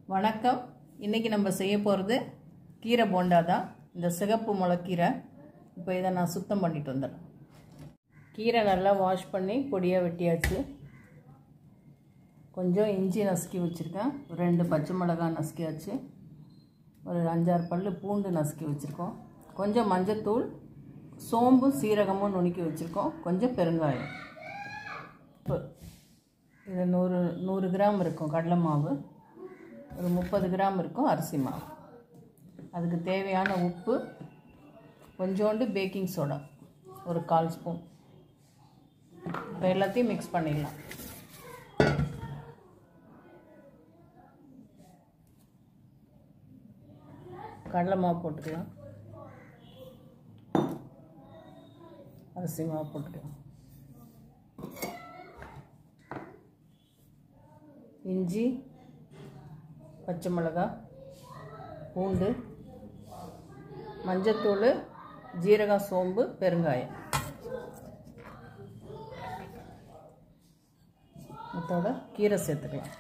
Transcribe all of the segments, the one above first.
வணக்கம் இன்றைக்கி நம்ம செய்ய போகிறது கீரை போண்டா தான் இந்த சிகப்பு முளைக்கீரை இப்போ இதை நான் சுத்தம் பண்ணிட்டு வந்துடுறேன் கீரை நல்லா வாஷ் பண்ணி பொடியாக வெட்டியாச்சு கொஞ்சம் இஞ்சி நசுக்கி வச்சுருக்கேன் ஒரு ரெண்டு பச்சை மிளகாய் நசுக்கியாச்சு ஒரு அஞ்சாறு பல் பூண்டு நசுக்கி வச்சுருக்கோம் கொஞ்சம் மஞ்சத்தூள் சோம்பும் சீரகமும் நுணுக்கி வச்சுருக்கோம் கொஞ்சம் பெருங்காயம் இப்போ இது நூறு நூறு கிராம் இருக்கும் கடலை மாவு ஒரு முப்பது கிராம் இருக்கும் அரிசி மாவு அதுக்கு தேவையான உப்பு கொஞ்சோண்டு பேக்கிங் சோடா ஒரு கால் ஸ்பூன் இப்போ எல்லாத்தையும் மிக்ஸ் பண்ணிடலாம் கடலை மாவு போட்டுக்கலாம் அரிசி மாவு போட்டுக்கலாம் இஞ்சி பச்சை மிளகா பூண்டு மஞ்சத்தூள் ஜீரகம் சோம்பு பெருங்காயம் அதோட கீரை சேர்த்துக்கலாம்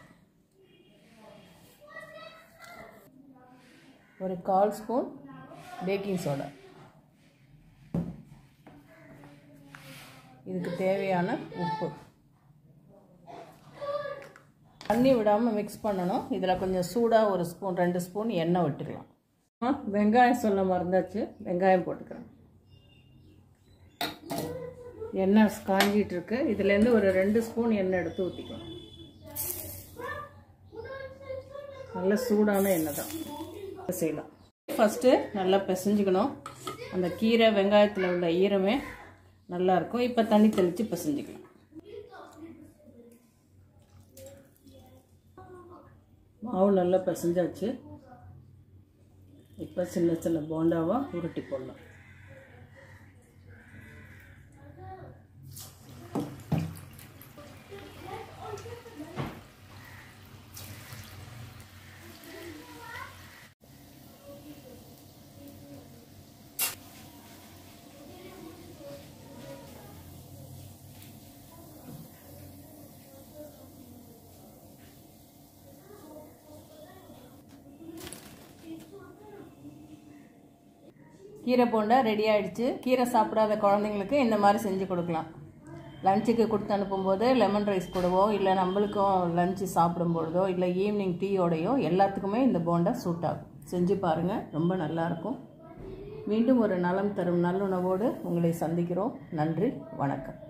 ஒரு கால் ஸ்பூன் பேக்கிங் சோடா இதுக்கு தேவையான உப்பு தண்ணி விடாமல் மிக்ஸ் பண்ணணும் இதில் கொஞ்சம் சூடாக ஒரு ஸ்பூன் ரெண்டு ஸ்பூன் எண்ணெய் விட்டுக்கலாம் ஆ, வெங்காயம் சொல்ல மறந்தாச்சு வெங்காயம் போட்டுக்கிறேன் எண்ணெய் காஞ்சிட்டு இருக்கு இதுலேருந்து ஒரு ரெண்டு ஸ்பூன் எண்ணெய் எடுத்து ஊற்றிக்கலாம் நல்ல சூடான எண்ணெய் தான் செய்யலாம் ஃபஸ்ட்டு நல்லா பிசைஞ்சுக்கணும் அந்த கீரை வெங்காயத்தில் உள்ள ஈரமே நல்லா இருக்கும் இப்போ தண்ணி தெளித்து பிசைஞ்சுக்கலாம் மாவு நல்லா பிசைஞ்சாச்சு இப்போ சின்ன சின்ன போண்டாவாக உருட்டி போடலாம் கீரை போண்டா ரெடி ஆயிடுச்சு கீரை சாப்பிடாத குழந்தைங்களுக்கு இந்த மாதிரி செஞ்சு கொடுக்கலாம் லஞ்சுக்கு கொடுத்து அனுப்பும்போது லெமன் ரைஸ் கூடவோ இல்லை நம்மளுக்கும் லஞ்சு சாப்பிடும் பொழுதோ இல்லை ஈவினிங் டீயோடையோ எல்லாத்துக்குமே இந்த போண்டா சூட் ஆகும் செஞ்சு பாருங்கள் ரொம்ப நல்லாயிருக்கும் மீண்டும் ஒரு நலம் தரும் நல்லுணவோடு உங்களை சந்திக்கிறோம் நன்றி வணக்கம்